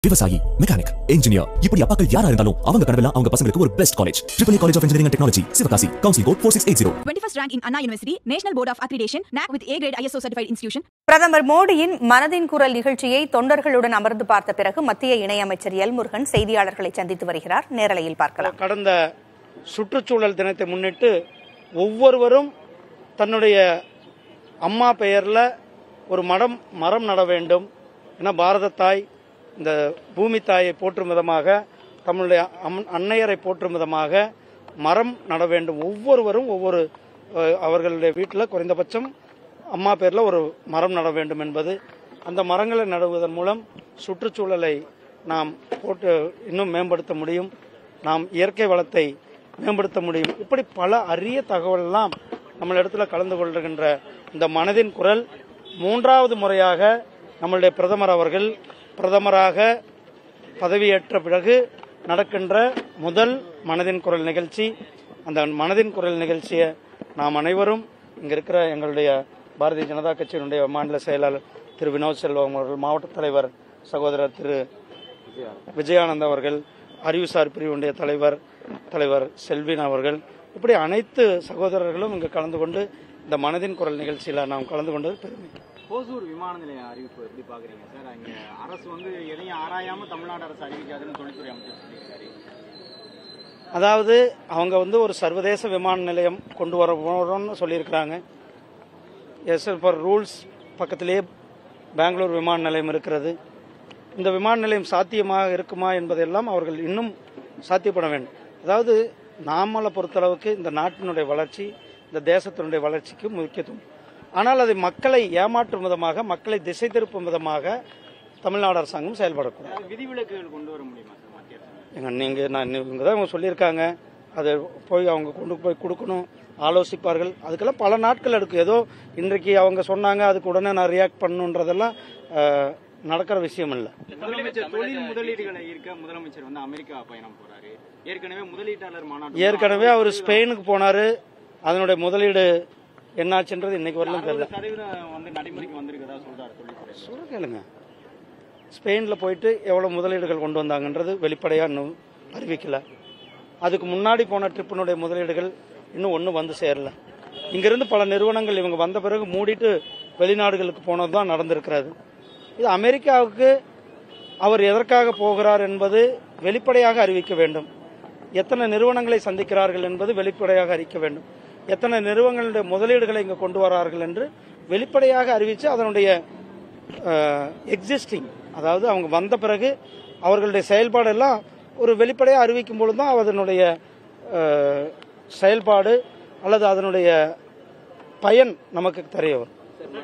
விவசாயி mechanic engineer இப்படி அப்பாக்கள் யாரா இருந்தாலும் அவங்க கனவெல்லாம் அவங்க பசங்களுக்கு ஒரு best college triple college of engineering technology Sivakasi council code four six eight zero 21st rank in Anna University, National Board of Accreditation, NAC with A grade ISO certified institution. பிரதமர் மோடியின் மனதின் குரல் நிகழ்ச்சியை தொண்டர்களுடன் அமர்ந்து பார்த்த பிறகு மத்திய இணையமைச்சர் எல் முருகன் செய்தியாளர்களை சந்தித்து வருகிறார் நேரலையில் பார்க்கலாம் கடந்த சுற்றுச்சூழல் தினத்தை முன்னிட்டு ஒவ்வொருவரும் தன்னுடைய அம்மா பெயரில் ஒரு மடம் மரம் நட வேண்டும் என பாரத தாய் இந்த பூமி தாயை போற்றும் விதமாக தம்முடைய அம்- அன்னையரை போற்றும் விதமாக மரம் நட வேண்டும் ஒவ்வொருவரும் ஒவ்வொரு அஹ், அவர்களுடைய வீட்டில் குறைந்தபட்சம் அம்மா பேரில் ஒரு மரம் நட வேண்டும் என்பது அந்த மரங்களை நடுவதன் மூலம் சுற்றுச்சூழலை நாம் போட்டு இன்னும் மேம்படுத்த முடியும் நாம் இயற்கை வளத்தை மேம்படுத்த முடியும் இப்படி பல அரிய தகவலெல்லாம் நம்ம இடத்துல கலந்து கொள்கின்ற இந்த மனதின் குரல் மூன்றாவது முறையாக நம்மளுடைய பிரதமர் அவர்கள் பிரதமராக பதவியேற்ற பிறகு நடக்கின்ற முதல் மனதின் குரல் நிகழ்ச்சி அந்த மனதின் குரல் நிகழ்ச்சியை நாம் அனைவரும் இங்க இருக்கிற எங்களுடைய பாரதிய ஜனதா கட்சியினுடைய மாநில செயலாளர் திரு வினோத் செல்வம் அவர்கள் மாவட்ட தலைவர் சகோதரர் திரு விஜயானந்த் அவர்கள் அறிவுசார் பிரிவுடைய தலைவர் தலைவர் செல்வின் அவர்கள் இப்படி அனைத்து சகோதரர்களும் இங்கு கலந்து கொண்டு இந்த மனதின் குரல் நிகழ்ச்சியில் நாம் கலந்து கொண்டது பெருமை ஓசூர் விமான நிலைய அறிவிப்பு எப்படி பாக்குறீங்க சார் அங்க அரசு வந்து எதையும் ஆராயாம தமிழ்நாடு அரசு அறிவிக்காதுன்னு தொழில்துறை அமைச்சர் சொல்லியிருக்காரு அதாவது அவங்க வந்து ஒரு சர்வதேச விமான நிலையம் கொண்டு வர போறோம்னு சொல்லியிருக்கிறாங்க எஸ் ஃபார் ரூல்ஸ் பக்கத்திலேயே பெங்களூர் விமான நிலையம் இருக்கிறது இந்த விமான நிலையம் சாத்தியமாக இருக்குமா என்பதெல்லாம் அவர்கள் இன்னும் சாத்தியப்பட வேண்டும் அதாவது நாமளை பொறுத்தளவுக்கு இந்த நாட்டினுடைய வளர்ச்சி இந்த தேசத்தினுடைய வளர்ச்சிக்கு முக்கியத்துவம் ஆனால் அதை மக்களை ஏமாற்றும் விதமாக மக்களை திசை திருப்பும் விதமாக தமிழ்நாடு அரசாங்கம் செயல்படக்கூடாது அது விதிவிலக்குகள் கொண்டு வர முடியுமா சார் மத்திய அரசு எங்க நீங்க நான் இவங்க தான் அவங்க சொல்லியிருக்காங்க அதை போய் அவங்க கொண்டு போய் கொடுக்கணும் ஆலோசிப்பார்கள் அதுக்கெல்லாம் பல நாட்கள் எடுக்கும் ஏதோ இன்றைக்கு அவங்க சொன்னாங்க அதுக்கு உடனே நான் ரியாக்ட் பண்ணணுன்றதெல்லாம் அஹ், நடக்கிற விஷயம் இல்லை முதலமைச்சர் தொழில் முதலீடுகளை ஈர்க்க முதலமைச்சர் வந்து அமெரிக்கா பயணம் போறாரு ஏற்கனவே முதலீட்டாளர் மாநாடு ஏற்கனவே அவர் ஸ்பெயினுக்கு போனாரு அதனுடைய முதலீடு என்னாச்சுன்றது இன்னைக்கு வரலும் தெரியல அறுபது சதவீதம் வந்து நடைமுறைக்கு வந்திருக்கதா சொல்றாரு தொழில்துறை சொல்ல கேளுங்க ஸ்பெயினில் போயிட்டு எவ்வளோ முதலீடுகள் கொண்டு வந்தாங்கன்றது வெளிப்படையாக இன்னும் அறிவிக்கல அதுக்கு முன்னாடி போன ட்ரிப்பினுடைய முதலீடுகள் இன்னும் ஒன்றும் வந்து சேரல இங்கிருந்து பல நிறுவனங்கள் இவங்க வந்த பிறகு மூடிட்டு வெளிநாடுகளுக்கு போனது தான் நடந்திருக்கிறது இது அமெரிக்காவுக்கு அவர் எதற்காக போகிறார் என்பது வெளிப்படையாக அறிவிக்க வேண்டும் எத்தனை நிறுவனங்களை சந்திக்கிறார்கள் என்பது வெளிப்படையாக அறிவிக்க வேண்டும் எத்தனை நிறுவனங்களுடைய முதலீடுகளை இங்கு கொண்டு வரார்கள் என்று வெளிப்படையாக அறிவித்து அதனுடைய எக்ஸிஸ்டிங் அதாவது அவங்க வந்த பிறகு அவர்களுடைய செயல்பாடெல்லாம் ஒரு வெளிப்படையாக அறிவிக்கும் பொழுது தான் அதனுடைய அஹ், செயல்பாடு அல்லது அதனுடைய பயன் நமக்கு தெரிய வரும்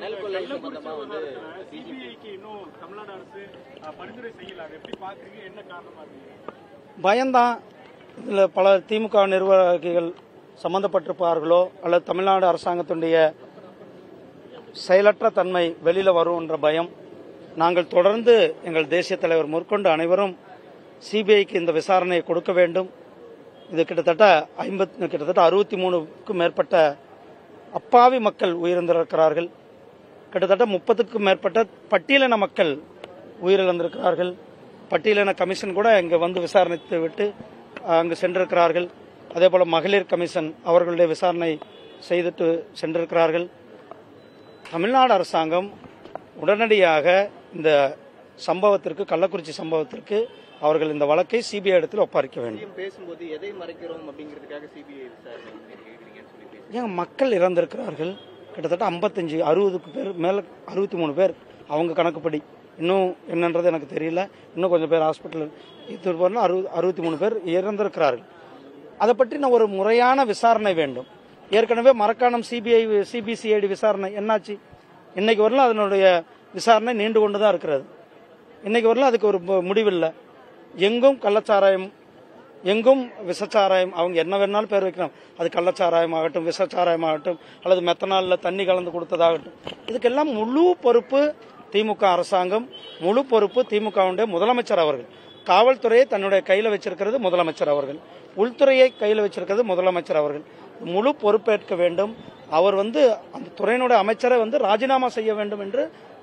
பயம்தான் இதில் பல திமுக நிர்வாகிகள் சம்பந்தப்பட்டிருப்பார்களோ அல்லது தமிழ்நாடு அரசாங்கத்தினுடைய செயலற்ற தன்மை வெளியில வரும்ன்ற பயம் நாங்கள் தொடர்ந்து எங்கள் தேசிய தலைவர் முற்கொண்டு அனைவரும் சிபிஐக்கு இந்த விசாரணையை கொடுக்க வேண்டும் இது கிட்டத்தட்ட ஐம்பத் கிட்டத்தட்ட அறுபத்தி மூணுக்கும் மேற்பட்ட அப்பாவி மக்கள் உயிரிழந்திருக்கிறார்கள் கிட்டத்தட்ட முப்பதுக்கும் மேற்பட்ட பட்டியலின மக்கள் உயிரிழந்திருக்கிறார்கள் பட்டியலின கமிஷன் கூட இங்கே வந்து விசாரணைத்து விட்டு அங்கு சென்றிருக்கிறார்கள் அதே போல மகளிர் கமிஷன் அவர்களுடைய விசாரணை செய்துட்டு சென்றிருக்கிறார்கள் தமிழ்நாடு அரசாங்கம் உடனடியாக இந்த சம்பவத்திற்கு கள்ளக்குறிச்சி சம்பவத்திற்கு அவர்கள் இந்த வழக்கை சிபிஐ இடத்தில் ஒப்படைக்க வேண்டும் பேசும்போது எதை மறைக்கிறோம் அப்படிங்கிறதுக்காக சிபிஐ விசாரணை கேட்கிறீங்கன்னு சொல்லி பேசுறாரு. ஏங்க மக்கள் இறந்திருக்கிறார்கள் கிட்டத்தட்ட ஐம்பத்தஞ்சு அறுபதுக்கு பேர் மேல அறுபத்தி மூணு பேர் அவங்க கணக்குப்படி இன்னும் என்னன்றது எனக்கு தெரியல இன்னும் கொஞ்சம் பேர் ஹாஸ்பிட்டல் இது வரலாம் அறுபது அறுபத்தி மூணு பேர் இறந்திருக்கிறார்கள் அதை பற்றின ஒரு முறையான விசாரணை வேண்டும் ஏற்கனவே மரக்காணம் சிபிஐ சிபிசிஐடி விசாரணை என்னாச்சு இன்னைக்கு வரலாம் அதனுடைய விசாரணை நீண்டு கொண்டு தான் இருக்கிறது இன்னைக்கு வரலாம் அதுக்கு ஒரு மு- முடிவில்லை எங்கும் கள்ளச்சாராயம் எங்கும் விஷச்சாராயம் அவங்க என்ன வேணாலும் பேர் வைக்கலாம் அது கள்ளச்சாராயம் ஆகட்டும் விஷச்சாராயம் ஆகட்டும் அல்லது மெத்தனாலில் தண்ணி கலந்து கொடுத்ததாகட்டும் இதுக்கெல்லாம் முழு பொறுப்பு திமுக அரசாங்கம் முழு பொறுப்பு திமுகவுடைய முதலமைச்சர் அவர்கள் காவல்துறையை தன்னுடைய கையில் வச்சிருக்கிறது முதலமைச்சர் அவர்கள் உள்துறையை கையில் வச்சிருக்கிறது முதலமைச்சர் அவர்கள் முழு பொறுப்பேற்க வேண்டும் அவர் வந்து அந்த துறையினுடைய அமைச்சரை வந்து ராஜினாமா செய்ய வேண்டும் என்று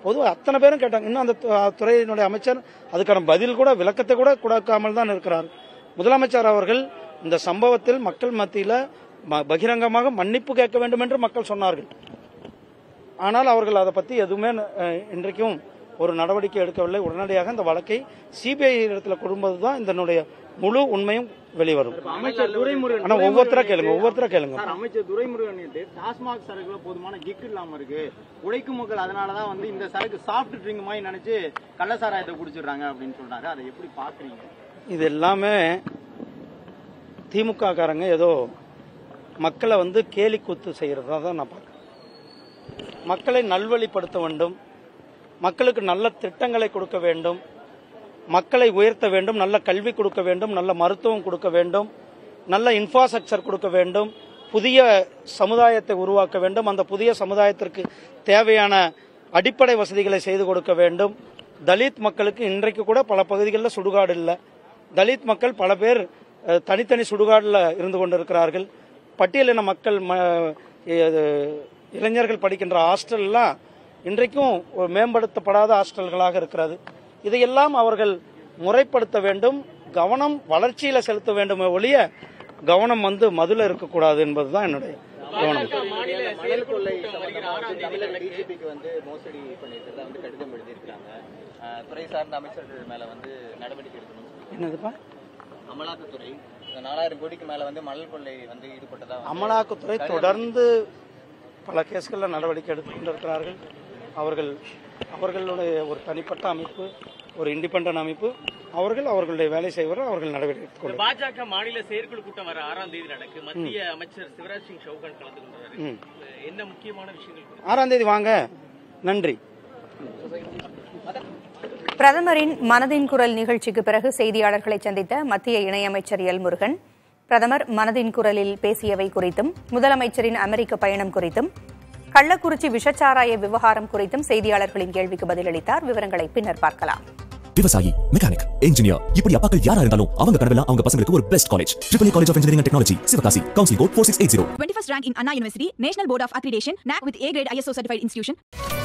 பொதுவாக அத்தனை பேரும் கேட்டாங்க இன்னும் அந்த து- துறையினுடைய அமைச்சர் அதுக்கான பதில் கூட விளக்கத்தை கூட கொடுக்காமல் தான் இருக்கிறார் முதலமைச்சர் அவர்கள் இந்த சம்பவத்தில் மக்கள் மத்தியில் ம- பகிரங்கமாக மன்னிப்பு கேட்க வேண்டும் என்று மக்கள் சொன்னார்கள் ஆனால் அவர்கள் அதை பற்றி எதுவுமே அஹ், இன்றைக்கும் ஒரு நடவடிக்கை எடுக்கவில்லை உடனடியாக இந்த வழக்கை சிபிஐ இடத்துல கொடுப்பது தான் இதனுடைய முழு உண்மையும் வெளிவரும் அமைச்சர் துரைமுருகன் ஆனா ஒவ்வொருத்தரா கேளுங்க ஒவ்வொருத்தரா கேளுங்க சார் அமைச்சர் துரைமுருகன் நேத்து டாஸ்மாக் சரக்குல போதுமான கிக் இல்லாம இருக்கு உழைக்கும் மக்கள் அதனாலதான் வந்து இந்த சரக்கு சாஃப்ட் ட்ரிங்க் மாதிரி நினைச்சு கள்ளசாராயத்தை குடிச்சிடுறாங்க அப்படின்னு சொல்றாரு அதை எப்படி பாக்குறீங்க இது எல்லாமே திமுக காரங்க ஏதோ மக்களை வந்து கேலி கூத்து செய்யறதா தான் நான் பார்க்கிறேன் மக்களை நல்வழிப்படுத்த வேண்டும் மக்களுக்கு நல்ல திட்டங்களை கொடுக்க வேண்டும் மக்களை உயர்த்த வேண்டும் நல்ல கல்வி கொடுக்க வேண்டும் நல்ல மருத்துவம் கொடுக்க வேண்டும் நல்ல இன்ஃப்ராஸ்ட்ரக்சர் கொடுக்க வேண்டும் புதிய சமுதாயத்தை உருவாக்க வேண்டும் அந்த புதிய சமுதாயத்திற்கு தேவையான அடிப்படை வசதிகளை செய்து கொடுக்க வேண்டும் தலித் மக்களுக்கு இன்றைக்கு கூட பல பகுதிகளில் சுடுகாடு இல்லை தலித் மக்கள் பல பேர் அஹ், தனித்தனி சுடுகாடில் இருந்து கொண்டிருக்கிறார்கள் பட்டியலின மக்கள் ம- அஹ், இளைஞர்கள் படிக்கின்ற ஹாஸ்டல்லாம் இன்றைக்கும் ஒரு மேம்படுத்தப்படாத ஹாஸ்டல்களாக இருக்கிறது இதையெல்லாம் அவர்கள் முறைப்படுத்த வேண்டும் கவனம் வளர்ச்சியில செலுத்த வேண்டுமே ஒழிய கவனம் வந்து மதுல இருக்கக்கூடாது என்பதுதான் என்னுடைய கவனம் மணல் கொள்ளை சம்பந்தமா வந்து தமிழக டிஜிபிக்கு வந்து மோசடி பண்ணிருக்கிறதா வந்து கடிதம் எழுதியிருக்காங்க அஹ், துறை சார்ந்த அமைச்சர்கள் மேல வந்து நடவடிக்கை எடுக்கணும் என்னதுப்பா அமலாக்கத்துறை நாலாயிரம் கோடிக்கு மேல வந்து மணல் கொள்ளை வந்து ஈடுபட்டதா வந்து அமலாக்கத்துறை தொடர்ந்து பல கேஸ்களில் நடவடிக்கை எடுத்துக் கொண்டிருக்கிறார்கள் அவர்கள் அவர்களுடைய ஒரு தனிப்பட்ட அமைப்பு ஒரு இண்டிபெண்டன்ட் அமைப்பு அவர்கள் அவர்களுடைய வேலை செய்வார்கள் அவர்கள் நடவடிக்கை எடுத்துக் கொண்டு பாஜக மாநில செயற்குழு கூட்டம் வர ஆறாம் தேதி நடக்கு மத்திய அமைச்சர் சிவராஜ் சிங் சௌகான் கலந்து கொண்டாரு ம். என்ன முக்கியமான விஷயங்கள் குறித்து ஆறாம் தேதி வாங்க நன்றி பிரதமரின் மனதின் குரல் நிகழ்ச்சிக்கு பிறகு செய்தியாளர்களை சந்தித்த மத்திய இணையமைச்சர் எல் முருகன் பிரதமர் மனதின் குரலில் பேசியவை குறித்தும் முதலமைச்சரின் அமெரிக்க பயணம் குறித்தும் கள்ளக்குறிச்சி விஷச்சாராய விவகாரம் குறித்தும் செய்தியாளர்களின் கேள்விக்கு பதிலளித்தார் விவரங்களை பின்னர் பார்க்கலாம் விவசாயி மெக்கானிக் இன்ஜினியர் இப்படி அப்பாக்கள் யாரா இருந்தாலும் அவங்க கனவெல்லாம் அவங்க பசங்களுக்கு ஒரு best college triple college of engineering technology Sivakasi council code four six eight zero 21st rank in Anna University, National Board of Accreditation, NAC with A grade ISO certified institution.